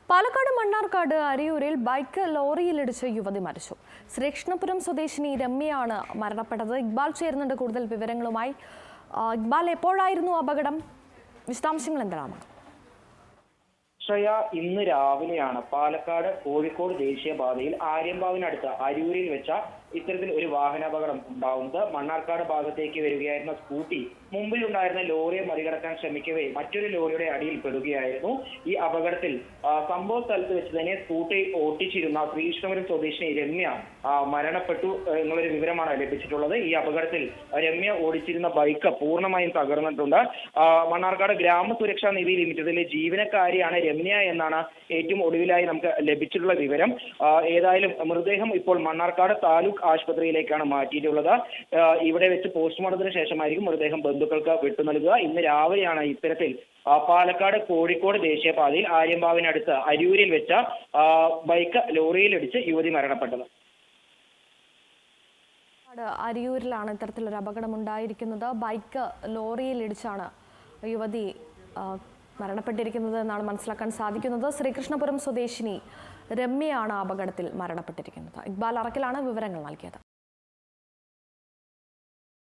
പാലക്കാട് മണ്ണാർക്കാട് അരിയൂരിൽ ബൈക്ക് ലോറിയിലിടിച്ച് യുവതി മരിച്ചു ശ്രീകൃഷ്ണപുരം സ്വദേശിനി രമ്യയാണ് മരണപ്പെട്ടത് ഇക്ബാൽ ചേരുന്നുണ്ട് കൂടുതൽ വിവരങ്ങളുമായി ആ, ഇക്ബാൽ എപ്പോഴായിരുന്നു അപകടം വിശദാംശങ്ങൾ എന്താണ് ശ്രയ ഇന്ന് രാവിലെയാണ് പാലക്കാട് കോഴിക്കോട് ദേശീയപാതയിൽ ആര്യമ്പാവിനടുത്ത് അരൂരിൽ വെച്ച ഇത്തരത്തിൽ ഒരു വാഹനാപകടം ഉണ്ടാവുന്നത് മണ്ണാർക്കാട് ഭാഗത്തേക്ക് വരികയായിരുന്ന സ്കൂട്ടി മുമ്പിലുണ്ടായിരുന്ന ലോറിയെ മറികടക്കാൻ ശ്രമിക്കവേ മറ്റൊരു ലോറിയുടെ അടിയിൽ പെടുകയായിരുന്നു ഈ അപകടത്തിൽ ആ, സംഭവ സ്ഥലത്ത് വെച്ച് തന്നെ സ്കൂട്ടി ഓട്ടിച്ചിരുന്ന ശ്രീകൃഷ്ണപുരം സ്വദേശിനി രമ്യ ആ, മരണപ്പെട്ടു ആ, എന്നുള്ളൊരു വിവരമാണ് ലഭിച്ചിട്ടുള്ളത് ഈ അപകടത്തിൽ രമ്യ ഓടിച്ചിരുന്ന ബൈക്ക് പൂർണ്ണമായും തകർന്നിട്ടുണ്ട് ആ, മണ്ണാർക്കാട് ഗ്രാമസുരക്ഷാ നിധി ലിമിറ്റഡിലെ ജീവനക്കാരിയാണ് രമ്യ എന്നാണ് ഏറ്റവും ഒടുവിലായി നമുക്ക് ലഭിച്ചിട്ടുള്ള വിവരം ആ, ഏതായാലും മൃതദേഹം ഇപ്പോൾ മണ്ണാർക്കാട് താലൂക്ക് ആശുപത്രിയിലേക്കാണ് മാറ്റിയിട്ടുള്ളത് ആ, ഇവിടെ വെച്ച് പോസ്റ്റ്മോർട്ടത്തിന് ശേഷമായിരിക്കും മൃതദേഹം ബന്ധുക്കൾക്ക് വിട്ടു നൽകുക ഇന്ന് രാവിലെയാണ് ഇത്തരത്തിൽ ആ, പാലക്കാട് കോഴിക്കോട് ദേശീയപാതയിൽ ആര്യമ്പാവിനടുത്ത് അരൂരിൽ വെച്ച ആ, ബൈക്ക് ലോറിയിലിടിച്ച് യുവതി മരണപ്പെട്ടത് പാലക്കാട് അരിയൂരിലാണ് ഇത്തരത്തിലൊരു അപകടം ഉണ്ടായിരിക്കുന്നത് ബൈക്ക് ലോറിയിൽ ഇടിച്ചാണ് യുവതി ആ, മരണപ്പെട്ടിരിക്കുന്നത് എന്നാണ് മനസ്സിലാക്കാൻ സാധിക്കുന്നത് ശ്രീകൃഷ്ണപുരം സ്വദേശിനി രമ്യയാണ് അപകടത്തിൽ മരണപ്പെട്ടിരിക്കുന്നത് ഇക്ബാൽ അറക്കിലാണ് വിവരങ്ങൾ നൽകിയത്